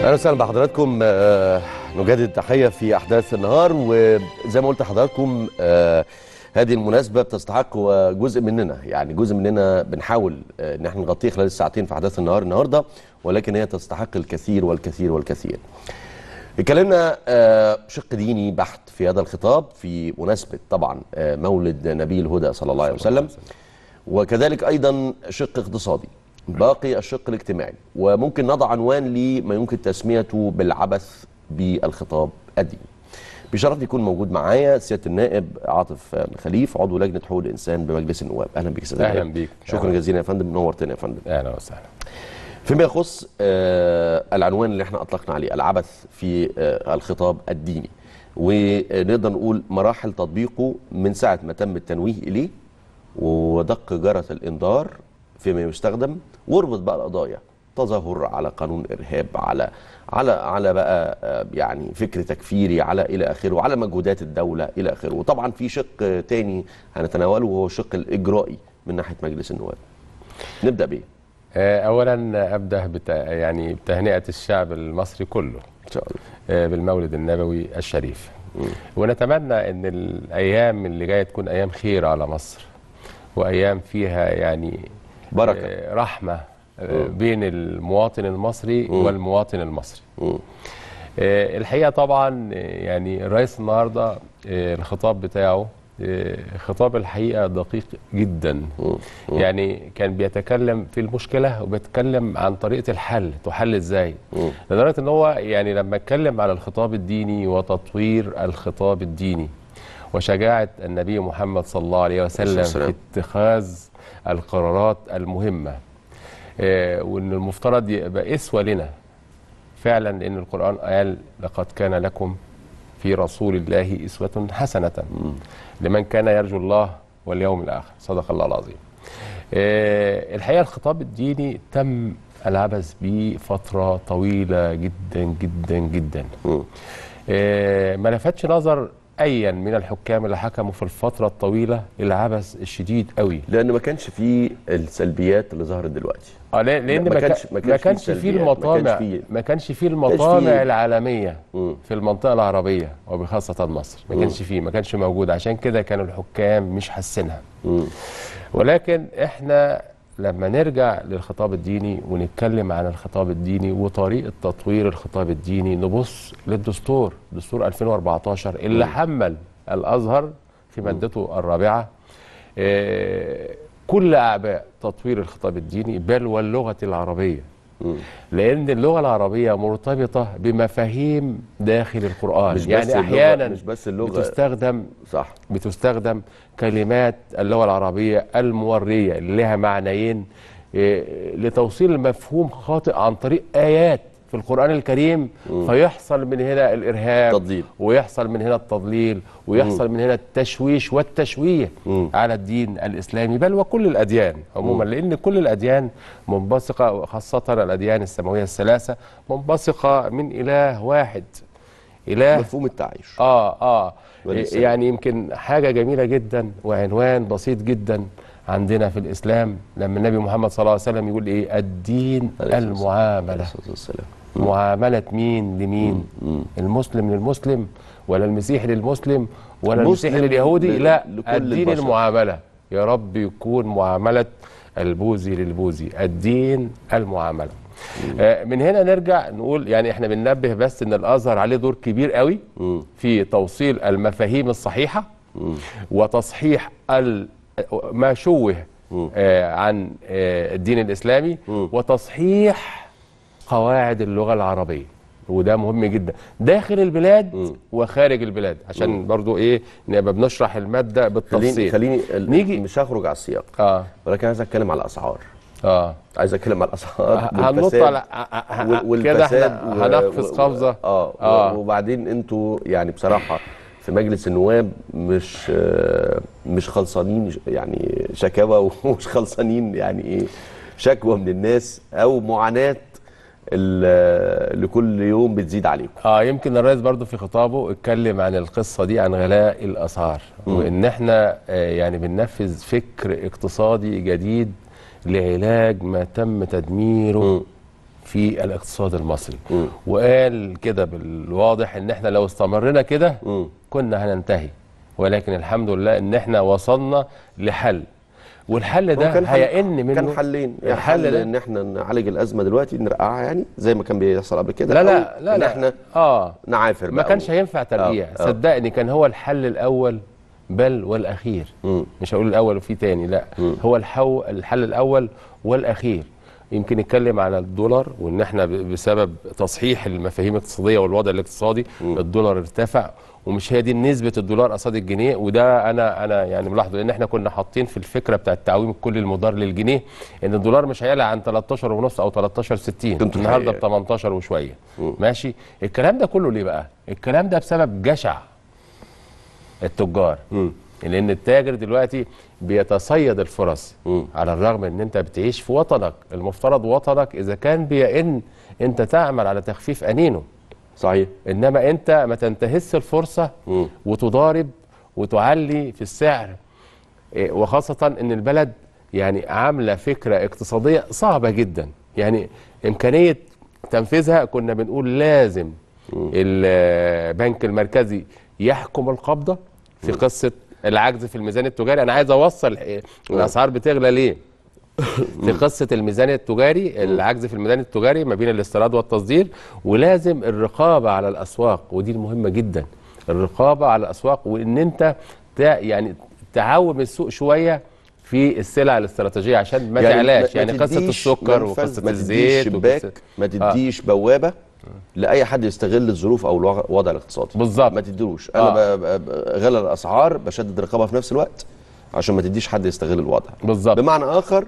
اهلا وسهلا بحضراتكم آه، نجدد التحيه في احداث النهار وزي ما قلت لحضراتكم آه، هذه المناسبه بتستحق وجزء مننا يعني جزء مننا بنحاول آه، ان احنا نغطيه خلال الساعتين في احداث النهار النهارده ولكن هي تستحق الكثير والكثير والكثير. اتكلمنا آه، شق ديني بحت في هذا الخطاب في مناسبه طبعا آه، مولد نبي الهدى صلى الله عليه وسلم وكذلك ايضا شق اقتصادي باقي الشق الاجتماعي وممكن نضع عنوان لما يمكن تسميته بالعبث بالخطاب الديني بشرف يكون موجود معايا سياده النائب عاطف خليف عضو لجنه حقوق الانسان بمجلس النواب اهلا بك سياده أهلاً النائب. بيك. شكرا أهلاً. جزيلا يا فندم نورتنا يا فندم اهلا وسهلا فيما يخص آه العنوان اللي احنا اطلقنا عليه العبث في آه الخطاب الديني ونقدر نقول مراحل تطبيقه من ساعه ما تم التنويه اليه ودق جرس الانذار فيما يستخدم واربط بقى القضايا تظاهر على قانون ارهاب على على على بقى آه، يعني فكر تكفيري على الى اخره وعلى مجهودات الدوله الى اخره وطبعا في شق آه، تاني هنتناوله وهو الشق الاجرائي من ناحيه مجلس النواب نبدا بيه آه، اولا ابدا بت... يعني بتهنئه الشعب المصري كله ان شاء الله آه، بالمولد النبوي الشريف ونتمنى ان الايام اللي جايه تكون ايام خير على مصر وايام فيها يعني بركة. آه، رحمه آه، بين المواطن المصري والمواطن المصري مم. آه، الحقيقه طبعا آه، يعني الرئيس النهارده آه، الخطاب بتاعه آه، خطاب الحقيقه دقيق جدا يعني كان بيتكلم في المشكله وبيتكلم عن طريقه الحل تحل ازاي لدرجه ان هو يعني لما اتكلم على الخطاب الديني وتطوير الخطاب الديني وشجاعه النبي محمد صلى الله عليه وسلم والسلام. في اتخاذ القرارات المهمه آه، وان المفترض يبقى اسوه لنا فعلا لان القران قال لقد كان لكم في رسول الله اسوه حسنه لمن كان يرجو الله واليوم الاخر صدق الله العظيم آه، الحقيقه الخطاب الديني تم العبث به فتره طويله جدا جدا جدا مم. آه، ما لفتش نظر ايا من الحكام اللي حكموا في الفتره الطويله العبث الشديد قوي لان ما كانش فيه السلبيات اللي ظهرت دلوقتي اه ليه- لان ما ما كانش- كانش ما ما كانش كانش فيه فيه سلبيات، ما المطامع كانش فيه- ما كانش فيه كانش المطامع فيه- العالميه مم. في المنطقه العربيه وبخاصه مصر ما كانش فيه ما كانش موجود عشان كده كانوا الحكام مش حاسينها مم. ولكن احنا لما نرجع للخطاب الديني ونتكلم عن الخطاب الديني وطريقه تطوير الخطاب الديني نبص للدستور دستور 2014 اللي حمل الازهر في مادته الرابعه آه، كل اعباء تطوير الخطاب الديني بل واللغه العربيه مم. لان اللغه العربيه مرتبطه بمفاهيم داخل القران مش بس يعني اللغة- احيانا مش بس اللغة. بتستخدم صح بتستخدم كلمات اللغة العربية المورية اللي لها معنيين إيه، لتوصيل مفهوم خاطئ عن طريق آيات في القرآن الكريم فيحصل من هنا الإرهاب تضليل. ويحصل من هنا التضليل ويحصل من هنا التشويش والتشويه مم. على الدين الإسلامي بل وكل الأديان عموما لأن كل الأديان منبثقة وخاصة الأديان السماوية الثلاثة منبثقة من إله واحد إله مفهوم التعايش اه اه والإسلام. يعني يمكن حاجه جميله جدا وعنوان بسيط جدا عندنا في الاسلام لما النبي محمد صلى الله عليه وسلم يقول ايه الدين عليه الصلاة المعامله عليه الصلاة والسلام معامله مين لمين مم. المسلم للمسلم ولا المسيحي للمسلم ولا المسلم المسيحي لليهودي ل- لا لكل الدين البشر. المعامله يا رب يكون معامله البوذي للبوذي الدين المعامله آه، من هنا نرجع نقول يعني احنا بننبه بس ان الازهر عليه دور كبير قوي مم. في توصيل المفاهيم الصحيحه وتصحيح ال- ما شوه آه، عن آه، الدين الاسلامي وتصحيح قواعد اللغه العربيه وده مهم جدا داخل البلاد وخارج البلاد عشان برضو ايه نبقى بنشرح الماده خليني بالتفصيل خليني ال- نيجي- مش هخرج على السياق اه ولكن عايز اتكلم على الاسعار اه عايز اتكلم على الاسعار هننط والفساد على ه- وال- ه- كده والفساد احنا و- هنقفز و- قفزه اه, آه. آه. وبعدين انتوا يعني بصراحه في مجلس النواب مش آه، مش خلصانين يعني شكاوى ومش خلصانين يعني ايه شكوى من الناس او معاناه ال- اللي كل يوم بتزيد عليكم اه يمكن الرئيس برضو في خطابه اتكلم عن القصه دي عن غلاء الاسعار وان احنا آه يعني بننفذ فكر اقتصادي جديد لعلاج ما تم تدميره في الاقتصاد المصري مم. وقال كده بالواضح ان احنا لو استمرنا كده مم. كنا هننتهي ولكن الحمد لله ان احنا وصلنا لحل والحل ده كان حل- هيئن منه كان حلين يعني الحل حل ده ان احنا نعالج الازمه دلوقتي نرقعها يعني زي ما كان بيحصل قبل كده لا أو لا لا ان لا احنا اه نعافر ما بقى كانش و- هينفع ترقيع آه، آه. صدقني كان هو الحل الاول بل والاخير مم. مش هقول الاول وفي تاني لا مم. هو الحو الحل الاول والاخير يمكن نتكلم على الدولار وان احنا ب- بسبب تصحيح المفاهيم الاقتصاديه والوضع الاقتصادي مم. الدولار ارتفع ومش هي دي نسبه الدولار قصاد الجنيه وده انا انا يعني ملاحظه لان احنا كنا حاطين في الفكره بتاع التعويم الكلي المضار للجنيه ان الدولار مش هيعلى عن 13 ونص او 13 60 كنتوا النهارده ب الحقيقة. 18 وشويه مم. ماشي الكلام ده كله ليه بقى الكلام ده بسبب جشع التجار مم. لان التاجر دلوقتي بيتصيد الفرص مم. على الرغم ان انت بتعيش في وطنك المفترض وطنك اذا كان بيئن انت تعمل على تخفيف انينه صحيح انما انت ما تنتهزش الفرصه مم. وتضارب وتعلي في السعر إيه، وخاصه ان البلد يعني عامله فكره اقتصاديه صعبه جدا يعني امكانيه تنفيذها كنا بنقول لازم البنك المركزي يحكم القبضه في قصه العجز في الميزان التجاري انا عايز اوصل إيه، الاسعار بتغلى ليه في قصه الميزان التجاري العجز في الميزان التجاري ما بين الاستيراد والتصدير ولازم الرقابه على الاسواق ودي المهمه جدا الرقابه على الاسواق وان انت تع- يعني تعوم السوق شويه في السلع الاستراتيجيه عشان ما تعلاش يعني قصه تديش السكر منفذ، وقصه ما تديش الزيت شباك وقصة ما تديش بوابه لاي حد يستغل الظروف او الوضع الوضع الاقتصادي بالظبط. ما تديلوش انا آه. ب- ب- بغلى الاسعار بشدد الرقابه في نفس الوقت عشان ما تديش حد يستغل الوضع بالظبط بمعنى اخر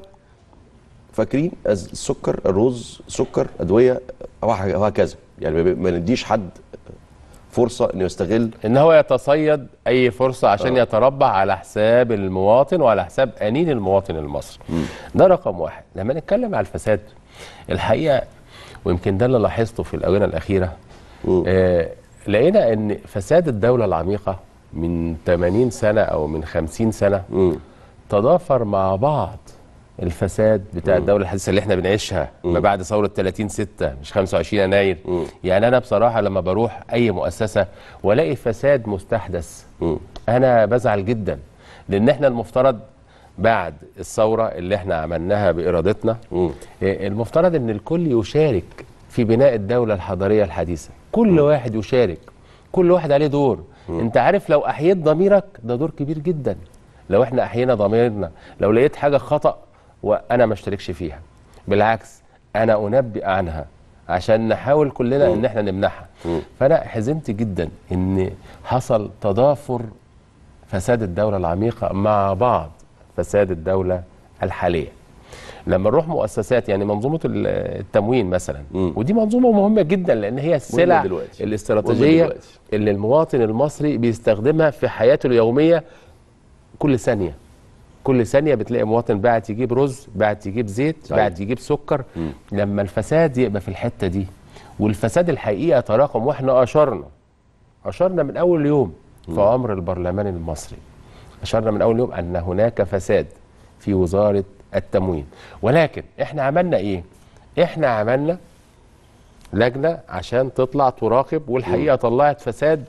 فاكرين أز- السكر الرز سكر ادويه وه- وهكذا يعني ما- ما نديش حد فرصه انه يستغل ان هو يتصيد اي فرصه عشان آه. يتربع على حساب المواطن وعلى حساب انين المواطن المصري ده رقم واحد لما نتكلم على الفساد الحقيقه ويمكن ده اللي لاحظته في الاونه الاخيره مم. آه لقينا ان فساد الدوله العميقه من 80 سنه او من 50 سنه مم. تضافر مع بعض الفساد بتاع الدوله الحديثه اللي احنا بنعيشها ما بعد ثوره 30 6 مش 25 يناير مم. يعني انا بصراحه لما بروح اي مؤسسه والاقي فساد مستحدث مم. انا بزعل جدا لان احنا المفترض بعد الثوره اللي احنا عملناها بارادتنا مم. إيه، المفترض ان الكل يشارك في بناء الدوله الحضاريه الحديثه كل واحد يشارك كل واحد عليه دور انت عارف لو احييت ضميرك ده دور كبير جدا لو احنا احيينا ضميرنا لو لقيت حاجه خطا وانا ما اشتركش فيها بالعكس انا انبئ عنها عشان نحاول كلنا ان احنا نمنعها فانا حزنت جدا ان حصل تضافر فساد الدولة العميقة مع بعض فساد الدولة الحالية لما نروح مؤسسات يعني منظومة ال- التموين مثلا مم. ودي منظومة مهمة جدا لأن هي السلع دلوقتي. مهمة الاستراتيجية دلوقتي. اللي المواطن المصري بيستخدمها في حياته اليومية كل ثانية كل ثانية بتلاقي مواطن بعت يجيب رز بعت يجيب زيت صحيح. بعت يجيب سكر لما الفساد يبقى في الحتة دي والفساد الحقيقة تراكم واحنا أشرنا أشرنا من أول يوم في عمر البرلمان المصري أشرنا من أول يوم أن هناك فساد في وزارة التموين ولكن إحنا عملنا إيه؟ إحنا عملنا لجنة عشان تطلع تراقب والحقيقة طلعت فساد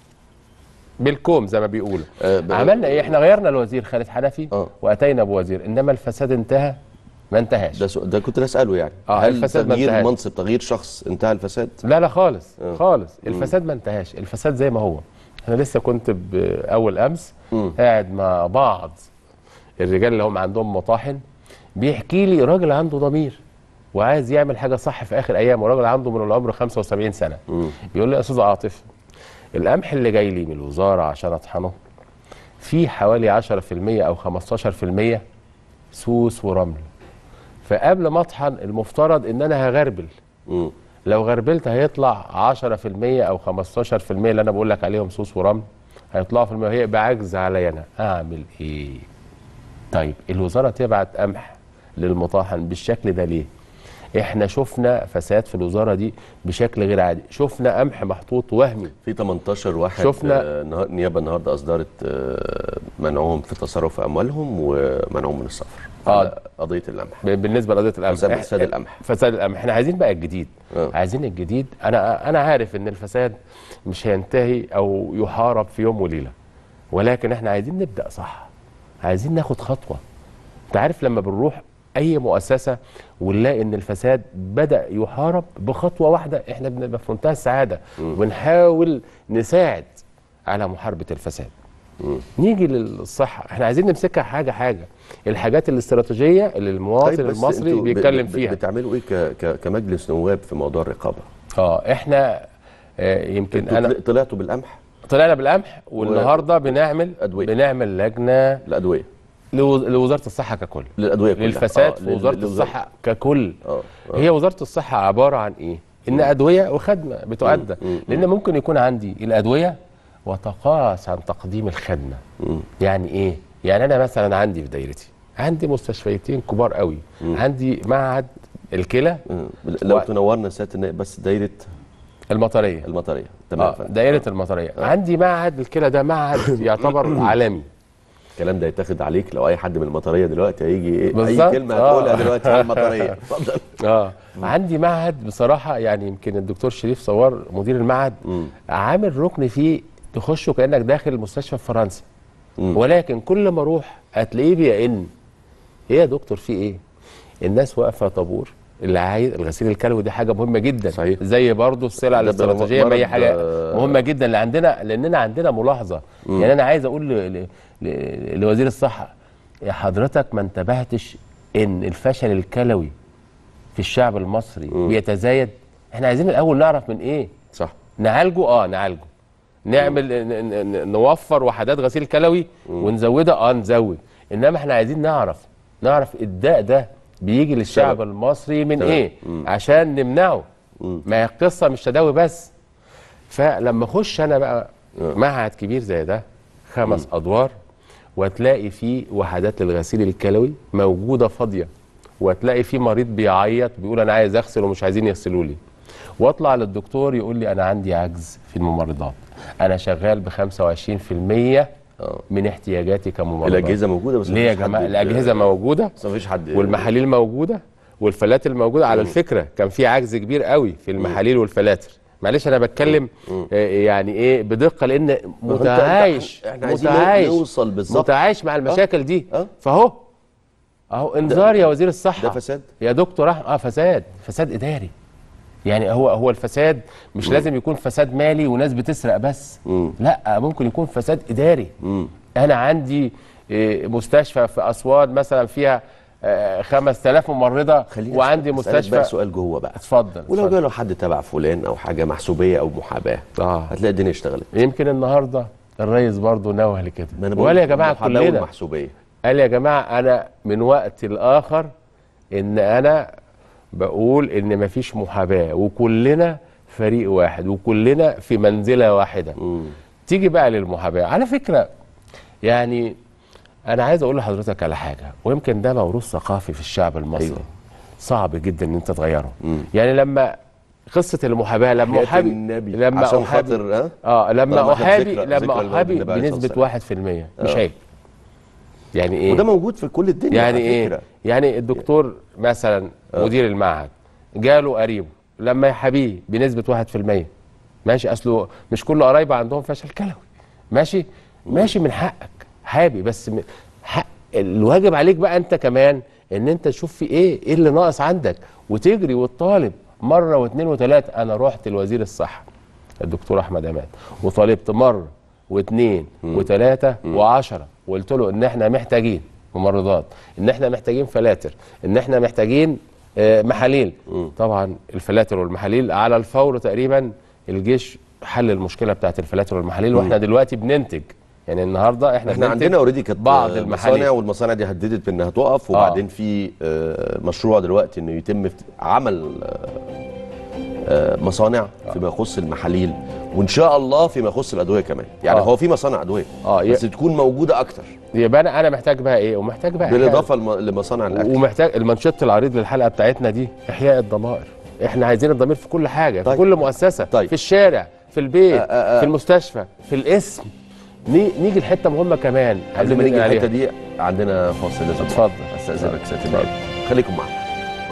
بالكوم زي ما بيقولوا آه، ب- عملنا إيه؟ إحنا غيرنا الوزير خالد حنفي آه. وأتينا بوزير إنما الفساد انتهى ما انتهاش ده سؤال- ده كنت اساله يعني آه، هل الفساد ما تغيير انتهاش. منصب تغيير شخص انتهى الفساد لا لا خالص آه. خالص الفساد ما انتهاش الفساد زي ما هو انا لسه كنت باول امس مم. قاعد مع بعض الرجال اللي هم عندهم مطاحن بيحكي لي راجل عنده ضمير وعايز يعمل حاجه صح في اخر ايامه راجل عنده من العمر 75 سنه مم. بيقول لي يا استاذ عاطف القمح اللي جاي لي من الوزاره عشان اطحنه فيه حوالي 10% او 15% سوس ورمل فقبل ما اطحن المفترض ان انا هغربل مم. لو غربلت هيطلع 10% او 15% اللي انا بقول لك عليهم صوص ورمل هيطلعوا في المية هيبقى عجز عليا انا اعمل ايه طيب الوزاره تبعت قمح للمطاحن بالشكل ده ليه احنا شفنا فساد في الوزاره دي بشكل غير عادي شفنا قمح محطوط وهمي في 18 واحد شفنا- آه، النها- النيابه النهارده اصدرت آه، منعهم في تصرف اموالهم ومنعهم من السفر آه. على قضيه القمح ب- بالنسبه لقضيه القمح فساد- إح- فساد القمح. فساد القمح احنا عايزين بقى الجديد آه. عايزين الجديد انا انا عارف ان الفساد مش هينتهي او يحارب في يوم وليله ولكن احنا عايزين نبدا صح عايزين ناخد خطوه انت عارف لما بنروح اي مؤسسه ونلاقي ان الفساد بدا يحارب بخطوه واحده احنا بنبقى في منتهى السعاده وبنحاول نساعد على محاربه الفساد نيجي للصحه احنا عايزين نمسكها حاجه حاجه الحاجات الاستراتيجيه اللي المواطن بس المصري انتوا ب- بيتكلم ب- فيها بتعملوا ايه ك- ك- كمجلس نواب في موضوع الرقابه اه احنا آه يمكن انتوا انا طل- طلعتوا بالقمح طلعنا بالقمح والنهارده بنعمل أدوية. بنعمل لجنه الادويه لو- لوزاره الصحه ككل للادويه كلها للفساد آه، في لل- وزاره للوزارة- الصحه ككل اه آه. هي وزاره الصحه عباره عن ايه ان ادويه وخدمه بتؤدى مم. لان ممكن يكون عندي الادويه وتقاس عن تقديم الخدمه مم. يعني ايه يعني انا مثلا عندي في دايرتي عندي مستشفيتين كبار قوي عندي معهد الكلى مم. لو و- تنورنا سياده النائب بس دايره المطريه المطريه تمام اه فندم. دائره المطريه عندي معهد الكلى ده معهد يعتبر عالمي الكلام ده يتاخد عليك لو اي حد من المطريه دلوقتي هيجي ايه اي بالظبط. كلمه آه. هتقولها دلوقتي على المطريه اتفضل اه عندي معهد بصراحه يعني يمكن الدكتور شريف صوار مدير المعهد عامل ركن فيه تخشه كانك داخل مستشفى في فرنسا مم. ولكن كل ما اروح هتلاقيه بيئن ايه يا دكتور في ايه الناس واقفه طابور اللي عايز الغسيل الكلوي دي حاجه مهمه جدا صحيح. زي برضه السلع ده الاستراتيجيه ما هي مرض، حاجه آه، مهمه جدا اللي عندنا لاننا عندنا ملاحظه يعني انا عايز اقول ل... ل... ل... لوزير الصحه يا حضرتك ما انتبهتش ان الفشل الكلوي في الشعب المصري بيتزايد احنا عايزين الاول نعرف من ايه صح نعالجه اه نعالجه نعمل ن- ن- ن- نوفر وحدات غسيل كلوي ونزودها اه نزود انما احنا عايزين نعرف نعرف الداء ده بيجي للشعب سبب. المصري من تمام. ايه عشان نمنعه ما هي القصه مش تداوي بس فلما اخش انا بقى معهد كبير زي ده خمس ادوار وتلاقي فيه وحدات للغسيل الكلوي موجوده فاضيه وتلاقي فيه مريض بيعيط بيقول انا عايز اغسل ومش عايزين يغسلوا لي واطلع للدكتور يقول لي انا عندي عجز في الممرضات انا شغال ب 25% اه من احتياجاتي كممرض الاجهزه موجوده بس ليه يا مفيش حد جماعه بي- الاجهزه موجوده بس مفيش حد والمحاليل موجوده والفلاتر موجوده على الفكره كان في عجز كبير قوي في المحاليل والفلاتر معلش انا بتكلم آه، يعني ايه بدقه لان ما هو أنت- متعايش احنا عايزين متعايش نوصل بالظبط متعايش مع المشاكل دي آه. فاهو اهو انذار يا وزير الصحه ده فساد يا دكتور أح... اه فساد فساد اداري يعني هو هو الفساد مش لازم يكون فساد مالي وناس بتسرق بس مم. لا ممكن يكون فساد اداري مم. انا عندي إيه، مستشفى في اسوان مثلا فيها آه، 5000 ممرضه خليني وعندي أسألك بقى مستشفى سؤال جوه بقى اتفضل ولو اتفضل. جاله حد تبع فلان او حاجه محسوبيه او محاباه اه هتلاقي الدنيا اشتغلت يمكن النهارده الرئيس برضه نوه لكده ما أنا بقول ولا يا جماعه المحاباة كلنا والمحسوبيه قال يا جماعه انا من وقت لاخر ان انا بقول ان مفيش محاباه وكلنا فريق واحد وكلنا في منزله واحده مم. تيجي بقى للمحاباه على فكره يعني انا عايز اقول لحضرتك على حاجه ويمكن ده موروث ثقافي في الشعب المصري أيوة. صعب جدا ان انت تغيره مم. يعني لما قصه المحاباه لما حياة احابي النبي لما عشان احابي خاطر ها اه طالما لما إحنا في احابي ذكرى- ذكرى لما المولد احابي النبي عليه الصلاة بنسبه 1% مش آه. عيب يعني ايه وده موجود في كل الدنيا يعني على ايه فكرة. يعني الدكتور مثلا مدير المعهد جاله قريبه لما يحابيه بنسبه 1% ماشي اصله مش كل قرايبه عندهم فشل كلوي ماشي ماشي من حقك حابي بس م- حق الواجب عليك بقى انت كمان ان انت تشوف في ايه ايه اللي ناقص عندك وتجري وتطالب مره واثنين وثلاثه انا رحت لوزير الصحه الدكتور احمد عماد وطالبت مره واثنين وثلاثه وعشرة وقلت له ان احنا محتاجين ممرضات ان احنا محتاجين فلاتر ان احنا محتاجين آه، محاليل طبعا الفلاتر والمحاليل على الفور تقريبا الجيش حل المشكله بتاعت الفلاتر والمحاليل واحنا دلوقتي بننتج يعني النهارده احنا احنا بننتج عندنا اوريدي كانت بعض آه، المحاليل مصانع والمصانع دي هددت بانها تقف وبعدين في آه، مشروع دلوقتي انه يتم فت- عمل آه، آه، مصانع فيما يخص المحاليل وان شاء الله فيما يخص الادويه كمان يعني آه. هو في مصانع ادويه آه، ي- بس تكون موجوده اكتر يبقى انا انا محتاج بقى ايه ومحتاج بقى بالاضافه لم- لمصانع الاكل ومحتاج المانشيت العريض للحلقه بتاعتنا دي احياء الضمائر احنا عايزين الضمير في كل حاجه طيب. في كل مؤسسه طيب. في الشارع في البيت آه، آه، آه. في المستشفى في الاسم ني- نيجي لحته مهمه كمان قبل ما نيجي ننقل الحته عليها. دي عندنا فاصل لازم اتفضل استاذنك سياده النائب خليكم معنا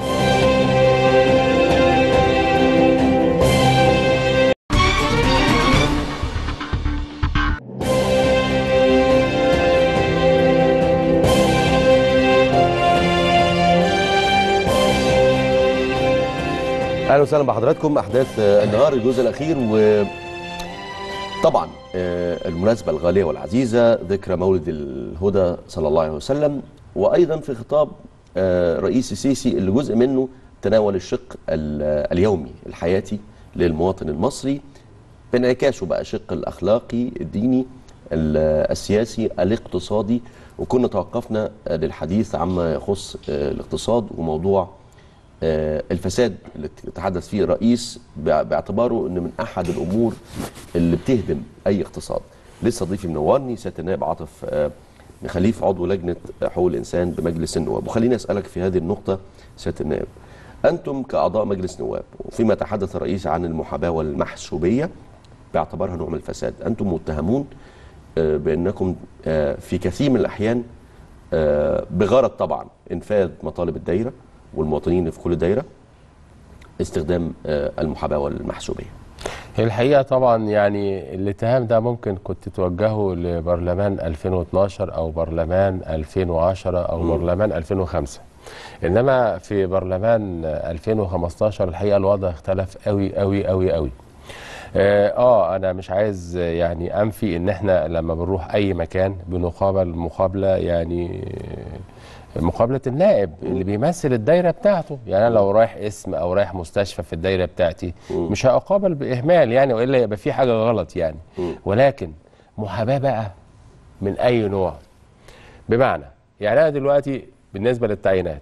اهلا وسهلا بحضراتكم احداث آه، النهار الجزء الاخير و طبعا آه، المناسبة الغالية والعزيزة ذكرى مولد الهدى صلى الله عليه وسلم وأيضا في خطاب آه، رئيس السيسي اللي جزء منه تناول الشق ال- اليومي الحياتي للمواطن المصري بانعكاسه بقى الشق الأخلاقي الديني ال- السياسي الاقتصادي وكنا توقفنا آه، للحديث عما يخص آه، الاقتصاد وموضوع آه، الفساد اللي تحدث فيه الرئيس بع- باعتباره ان من احد الامور اللي بتهدم اي اقتصاد لسه ضيفي منورني سياده النائب عاطف آه، خليف عضو لجنه حقوق الانسان بمجلس النواب وخليني اسالك في هذه النقطه سياده النائب انتم كاعضاء مجلس نواب وفيما تحدث الرئيس عن المحاباه والمحسوبيه باعتبارها نوع من الفساد انتم متهمون آه، بانكم آه، في كثير من الاحيان آه، بغرض طبعا انفاذ مطالب الدايره والمواطنين اللي في كل دايره استخدام آه، المحاباه والمحسوبيه. هي الحقيقه طبعا يعني الاتهام ده ممكن كنت توجهه لبرلمان 2012 او برلمان 2010 او برلمان 2005 انما في برلمان 2015 الحقيقه الوضع اختلف قوي قوي قوي قوي اه آه، انا مش عايز آه، يعني انفي ان احنا لما بنروح اي مكان بنقابل مقابله يعني آه، مقابله النائب اللي بيمثل الدايره بتاعته يعني انا لو رايح اسم او رايح مستشفى في الدايره بتاعتي مش هقابل باهمال يعني والا يبقى في حاجه غلط يعني ولكن محاباه بقى من اي نوع بمعنى يعني انا دلوقتي بالنسبه للتعيينات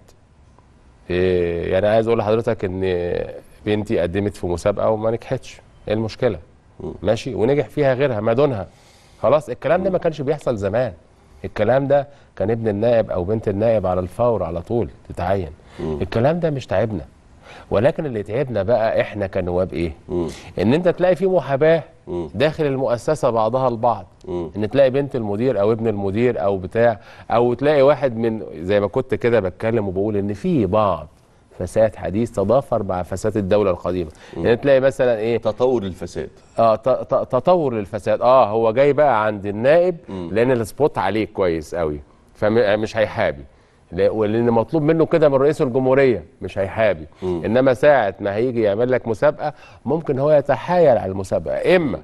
إيه يعني عايز اقول لحضرتك ان بنتي قدمت في مسابقه وما نجحتش ايه المشكله ماشي ونجح فيها غيرها ما دونها خلاص الكلام ده ما كانش بيحصل زمان الكلام ده كان ابن النائب او بنت النائب على الفور على طول تتعين الكلام ده مش تعبنا ولكن اللي تعبنا بقى احنا كنواب ايه ان انت تلاقي في محاباه داخل المؤسسه بعضها البعض ان تلاقي بنت المدير او ابن المدير او بتاع او تلاقي واحد من زي ما كنت كده بتكلم وبقول ان في بعض فساد حديث تضافر مع فساد الدوله القديمه يعني تلاقي مثلا ايه تطور الفساد. اه ت- ت- تطور للفساد اه هو جاي بقى عند النائب لان السبوت عليه كويس قوي فمش هيحابي لا- ولان مطلوب منه كده من رئيس الجمهوريه مش هيحابي انما ساعه ما هيجي يعمل لك مسابقه ممكن هو يتحايل على المسابقه اما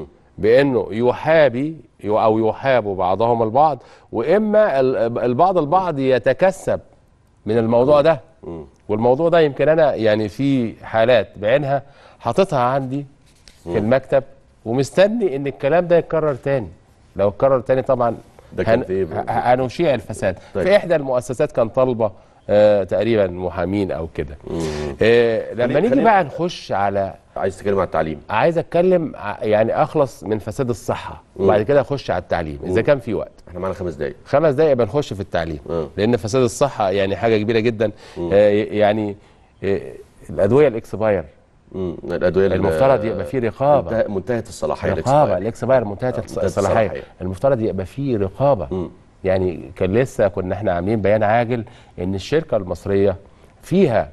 بانه يحابي يو- او يحاب بعضهم البعض واما ال- البعض البعض يتكسب من الموضوع ده والموضوع ده يمكن انا يعني في حالات بعينها حاططها عندي في المكتب ومستني ان الكلام ده يتكرر تاني لو اتكرر تاني طبعا ده كان هن- في إيه بقى؟ ه- هنشيع الفساد طيب. في احدى المؤسسات كان طالبه آه تقريبا محامين او كده آه لما خلي- نيجي خلي- بقى نخش على عايز تتكلم عن التعليم. عايز اتكلم ع- يعني اخلص من فساد الصحه وبعد كده اخش على التعليم اذا كان في وقت احنا معانا خمس دقايق. خمس دقايق بنخش في التعليم آه. لان فساد الصحه يعني حاجه كبيره جدا آه يعني آه الادويه الاكسباير مم. الادويه ال- المفترض يبقى فيه رقابه منتهى- منتهية الصلاحيه رقابه الإكسباير. الاكسباير منتهيه منتهية الصلاحيه الصلاحية. المفترض يبقى فيه رقابه مم. يعني كان لسه كنا احنا عاملين بيان عاجل ان الشركه المصريه فيها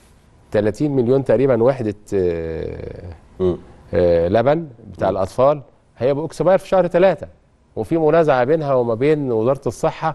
30 مليون تقريبا وحده آه، مم. آه، لبن بتاع الاطفال هيبقوا اكسباير في شهر ثلاثة وفي منازعه بينها وما بين وزاره الصحه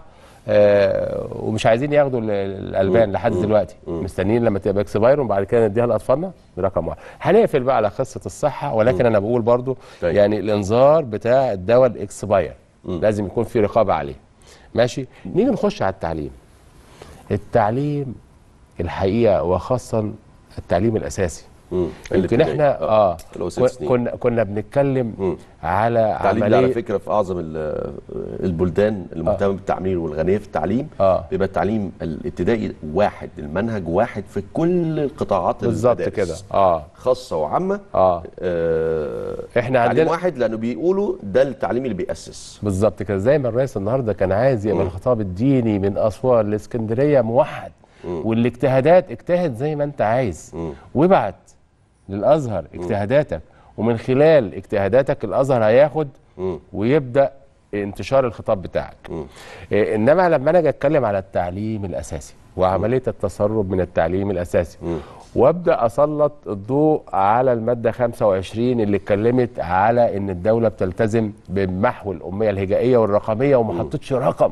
آه، ومش عايزين ياخدوا ال- الالبان لحد دلوقتي مستنيين لما تبقى اكسباير وبعد كده نديها لاطفالنا ده رقم واحد هنقفل بقى على قصه الصحه ولكن انا بقول برضو طيب. يعني الانذار بتاع الدواء الاكسباير لازم يكون في رقابه عليه ماشي نيجي نخش على التعليم التعليم الحقيقه وخاصه التعليم الاساسي مم. يمكن الابتدائي. احنا اه اللي هو ست كن- سنين. كنا كنا بنتكلم مم. على التعليم ده على عمليه فكره في اعظم ال- البلدان المهتمه بالتعليم والغنيه في التعليم آه. بيبقى التعليم الابتدائي واحد المنهج واحد في كل القطاعات بالظبط المدارس. كده اه خاصه وعامه اه آه إحنا تعليم عندنا- واحد لانه بيقولوا ده التعليم اللي بيأسس بالظبط كده زي ما الرئيس النهارده كان عايز يبقى الخطاب الديني من اسوان لاسكندريه موحد والاجتهادات اجتهد زي ما انت عايز وابعت للازهر اجتهاداتك ومن خلال اجتهاداتك الازهر هياخد مم. ويبدا انتشار الخطاب بتاعك إيه انما لما انا اجي اتكلم على التعليم الاساسي وعمليه التسرب من التعليم الاساسي وابدا اسلط الضوء على الماده 25 اللي اتكلمت على ان الدوله بتلتزم بمحو الاميه الهجائيه والرقميه وما حطتش رقم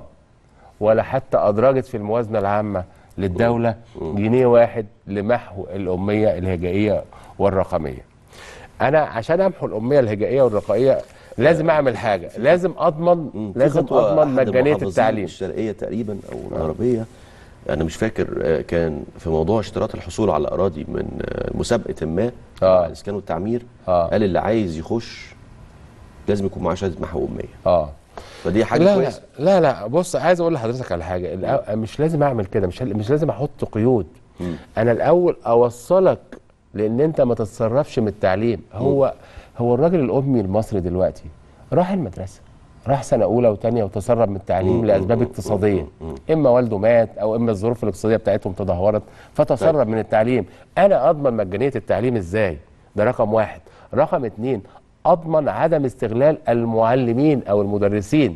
ولا حتى ادرجت في الموازنه العامه للدوله جنيه واحد لمحو الاميه الهجائيه والرقميه. انا عشان امحو الاميه الهجائيه والرقميه لازم اعمل حاجه، لازم اضمن في لازم خطوة اضمن أحد مجانيه المحافظين التعليم. الشرقيه تقريبا او الغربيه انا مش فاكر آه، كان في موضوع اشتراط الحصول على الاراضي من آه، مسابقه ما آه. مع الاسكان والتعمير آه. قال اللي عايز يخش لازم يكون معاه شهاده محو اميه اه فدي حاجه لا لا كويسه لا لا بص عايز اقول لحضرتك على حاجه الأ- مش لازم اعمل كده مش مش لازم احط قيود انا الاول اوصلك لان انت ما تتصرفش من التعليم هو هو الراجل الامي المصري دلوقتي راح المدرسه راح سنه اولى وثانيه وتسرب من التعليم لاسباب اقتصاديه اما والده مات او اما الظروف الاقتصاديه بتاعتهم تدهورت فتسرب من التعليم انا اضمن مجانيه التعليم ازاي ده رقم واحد رقم اتنين اضمن عدم استغلال المعلمين او المدرسين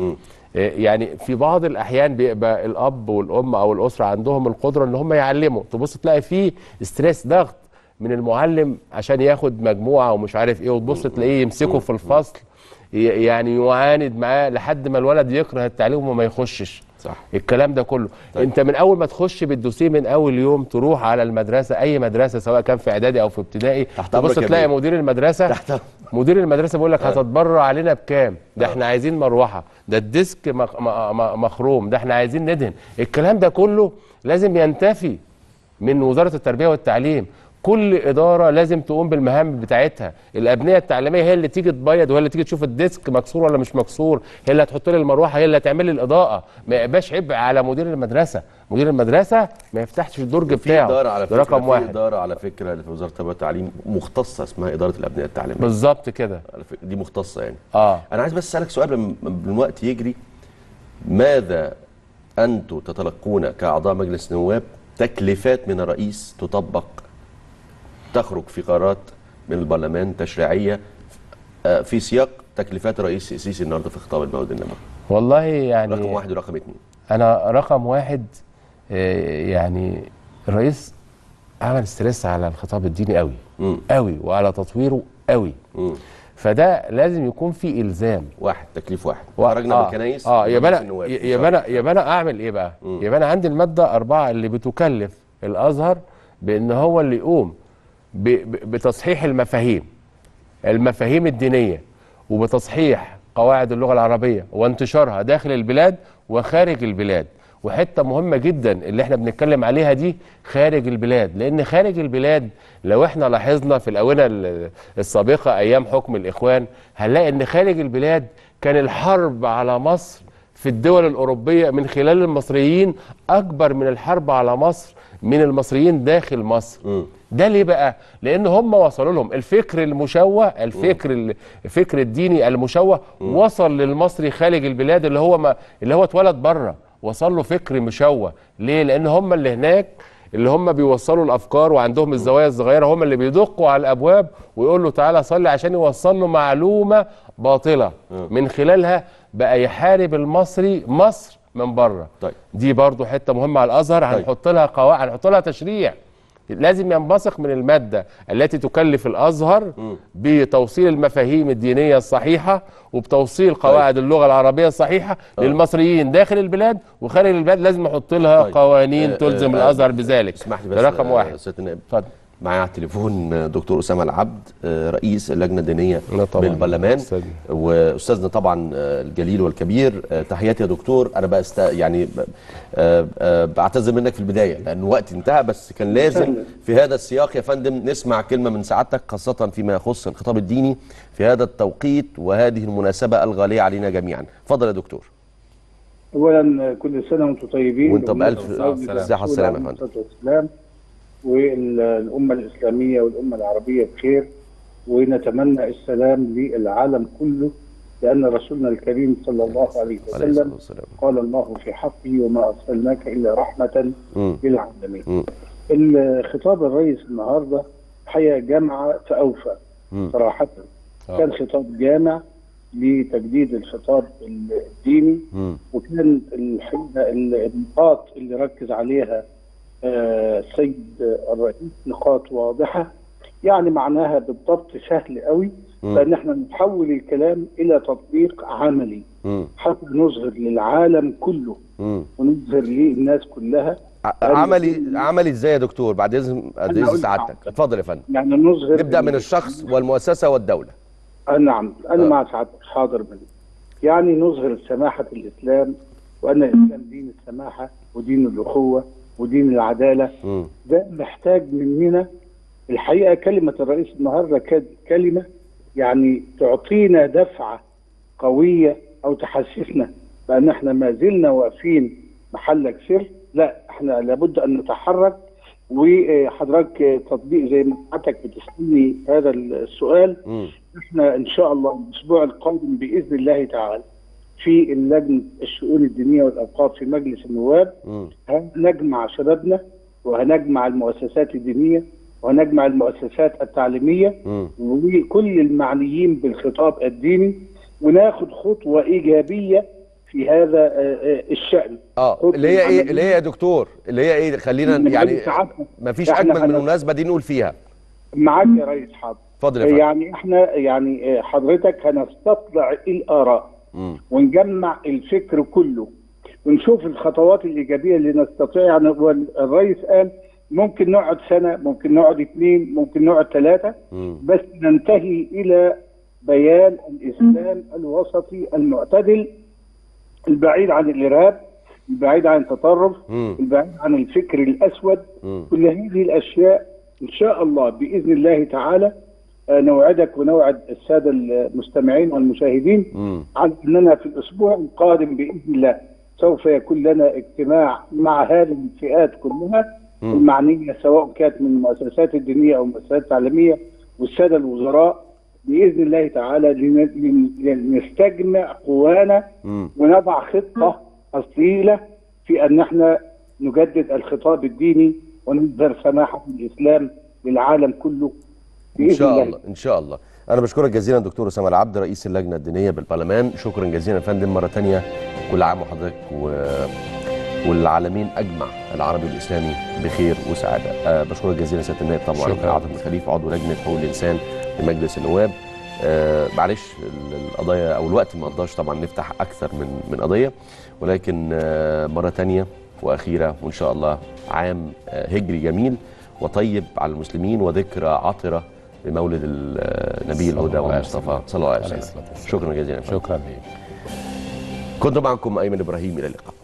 إيه يعني في بعض الاحيان بيبقى الاب والام او الاسره عندهم القدره ان هم يعلموا تبص تلاقي فيه ستريس ضغط من المعلم عشان ياخد مجموعه ومش عارف ايه وتبص تلاقيه يمسكه في الفصل ي- يعني يعاند معاه لحد ما الولد يكره التعليم وما يخشش صح الكلام ده كله طيب. طيب. انت من اول ما تخش بالدوسيه من اول يوم تروح على المدرسه اي مدرسه سواء كان في اعدادي او في ابتدائي تحت تبص أمرك يا تلاقي بيه. مدير المدرسه تحت أمرك. مدير المدرسه بيقول لك هتتبرع علينا بكام ده احنا عايزين مروحه ده الديسك مخ- م- م- مخروم ده احنا عايزين ندهن الكلام ده كله لازم ينتفي من وزاره التربيه والتعليم كل اداره لازم تقوم بالمهام بتاعتها الابنيه التعليميه هي اللي تيجي تبيض وهي اللي تيجي تشوف الديسك مكسور ولا مش مكسور هي اللي هتحط لي المروحه هي اللي هتعمل لي الاضاءه ما يبقاش عبء على مدير المدرسه مدير المدرسه ما يفتحش الدرج في بتاعه اداره على ده فكره رقم في واحد اداره على فكره في وزاره التربيه والتعليم مختصه اسمها اداره الابنيه التعليميه بالظبط كده على فكرة دي مختصه يعني اه انا عايز بس اسالك سؤال قبل ما الوقت يجري ماذا انتم تتلقون كاعضاء مجلس النواب تكليفات من الرئيس تطبق تخرج في قرارات من البرلمان تشريعيه آه، في سياق تكليفات الرئيس السيسي النهارده في خطاب المولد النبوي والله يعني رقم واحد ورقم اثنين انا رقم واحد آه، يعني الرئيس عمل ستريس على الخطاب الديني قوي مم. قوي وعلى تطويره قوي مم. فده لازم يكون في الزام واحد تكليف واحد و- خرجنا من الكنايس اه يبقى مجلس انا النواب. يبقى انا يبقى انا اعمل ايه بقى؟ يبقى انا عندي الماده أربعة اللي بتكلف الازهر بان هو اللي يقوم ب- ب- بتصحيح المفاهيم المفاهيم الدينيه وبتصحيح قواعد اللغه العربيه وانتشارها داخل البلاد وخارج البلاد وحته مهمه جدا اللي احنا بنتكلم عليها دي خارج البلاد لان خارج البلاد لو احنا لاحظنا في الاونه ال- السابقه ايام حكم الاخوان هنلاقي ان خارج البلاد كان الحرب على مصر في الدول الأوروبية من خلال المصريين أكبر من الحرب على مصر من المصريين داخل مصر ده ليه بقى؟ لأن هم وصلوا لهم الفكر المشوه الفكر ال- الفكر الديني المشوه وصل للمصري خارج البلاد اللي هو ما اللي هو اتولد بره وصل له فكر مشوه ليه؟ لأن هم اللي هناك اللي هم بيوصلوا الافكار وعندهم الزوايا الصغيره هم اللي بيدقوا على الابواب ويقول له تعالى صلي عشان يوصل له معلومه باطله من خلالها بقى يحارب المصري مصر من بره طيب. دي برضو حته مهمه على الازهر طيب. هنحط لها قواعد هنحط لها تشريع لازم ينبثق من الماده التي تكلف الازهر بتوصيل المفاهيم الدينيه الصحيحه وبتوصيل قواعد اللغه العربيه الصحيحه للمصريين داخل البلاد وخارج البلاد لازم نحط لها طيب. قوانين آه، تلزم آه، الازهر بذلك اسمح لي ده بس رقم آه، واحد سياده النائب اتفضل معايا على التليفون دكتور اسامه العبد آه، رئيس اللجنه الدينيه لا طبعاً. بالبرلمان أستاذنا. واستاذنا طبعا آه، الجليل والكبير آه، تحياتي يا دكتور انا بقى است... يعني ب- آه، آه، بعتذر منك في البدايه لان وقت انتهى بس كان لازم في هذا السياق يا فندم نسمع كلمه من سعادتك خاصه فيما يخص الخطاب الديني في هذا التوقيت وهذه المناسبه الغاليه علينا جميعا اتفضل يا دكتور اولا كل سنه وانتم طيبين وانت وأمة بألف الرسول صحة والسلامة يا عليه فندم. الصلاة والسلام والامه الاسلاميه والامه العربيه بخير ونتمنى السلام للعالم كله لان رسولنا الكريم صلى الله عليه عليه الصلاه وسلم والسلام قال الله في حقه وما ارسلناك الا رحمه مم. للعالمين. مم. الخطاب الرئيس النهارده حقيقه جمع فاوفى مم. صراحه آه. كان خطاب جامع لتجديد الخطاب الديني مم. وكان الحقيقه النقاط اللي ركز عليها آه، السيد الرئيس نقاط واضحه يعني معناها بالضبط سهل قوي مم. فان احنا نحول الكلام الى تطبيق عملي مم. حتى نظهر للعالم كله مم. ونظهر للناس كلها ع- عملي عملي ازاي يا دكتور بعد اذن بعد أنا اذن أقول سعادتك لحضرتك. اتفضل يا فندم يعني نظهر نبدا من الشخص والمؤسسه والدوله آه نعم أنا آه. مع سعادتك حاضر منه يعني نظهر سماحة الإسلام وأن الإسلام دين السماحة ودين الأخوة ودين العدالة مم. ده محتاج مننا الحقيقة كلمة الرئيس النهاردة كانت كلمة يعني تعطينا دفعة قوية أو تحسسنا بأن احنا ما زلنا واقفين محلك سر لا احنا لابد أن نتحرك وحضرتك تطبيق زي ما حضرتك بتسألني هذا السؤال مم. احنا ان شاء الله الاسبوع القادم باذن الله تعالى في اللجنه الشؤون الدينيه والاوقاف في مجلس النواب مم. هنجمع شبابنا وهنجمع المؤسسات الدينيه وهنجمع المؤسسات التعليميه مم. وكل المعنيين بالخطاب الديني وناخد خطوه ايجابيه في هذا آه، آه، الشان اه خطوة اللي هي ايه عملية. اللي هي يا دكتور اللي هي ايه خلينا من يعني غير سعادتك. ما فيش إحنا اجمل من هن- المناسبه دي نقول فيها معاك يا ريس حاضر اتفضل يا فندم يعني احنا يعني آه، حضرتك هنستطلع الاراء مم. ونجمع الفكر كله ونشوف الخطوات الإيجابية اللي نستطيع يعني هو الرئيس قال ممكن نقعد سنة ممكن نقعد اثنين ممكن نقعد ثلاثة مم. بس ننتهي إلى بيان الإسلام الوسطي المعتدل البعيد عن الإرهاب البعيد عن التطرف مم. البعيد عن الفكر الأسود مم. كل هذه الأشياء إن شاء الله بإذن الله تعالى آه، نوعدك ونوعد السادة المستمعين والمشاهدين مم. عن اننا في الاسبوع القادم باذن الله سوف يكون لنا اجتماع مع هذه الفئات كلها مم. المعنيه سواء كانت من المؤسسات الدينيه او المؤسسات التعليميه والساده الوزراء باذن الله تعالى لن- لن- لنستجمع قوانا مم. ونضع خطه اصيله في ان احنا نجدد الخطاب الديني ونظهر سماحه الاسلام للعالم كله ان شاء الله ان شاء الله انا بشكرك جزيلا دكتور اسامه العبد رئيس اللجنه الدينيه بالبرلمان شكرا جزيلا يا فندم مره تانية كل عام وحضرتك و... والعالمين اجمع العربي والاسلامي بخير وسعاده أه بشكرك جزيلا سياده النائب طبعا شكراً. عاطف بن خليفه عضو لجنه حقوق الانسان في مجلس النواب أه معلش ال- القضايا او الوقت ما قدرش طبعا نفتح اكثر من من قضيه ولكن أه مره تانية واخيره وان شاء الله عام أه هجري جميل وطيب على المسلمين وذكرى عطره بمولد النبي صلى الهدى الله عليه والمصطفى وسلم. صلى الله عليه عليه وسلم الصلاة والسلام. شكرا جزيلا يا فندم. شكرا لك كنت معكم ايمن ابراهيم الى اللقاء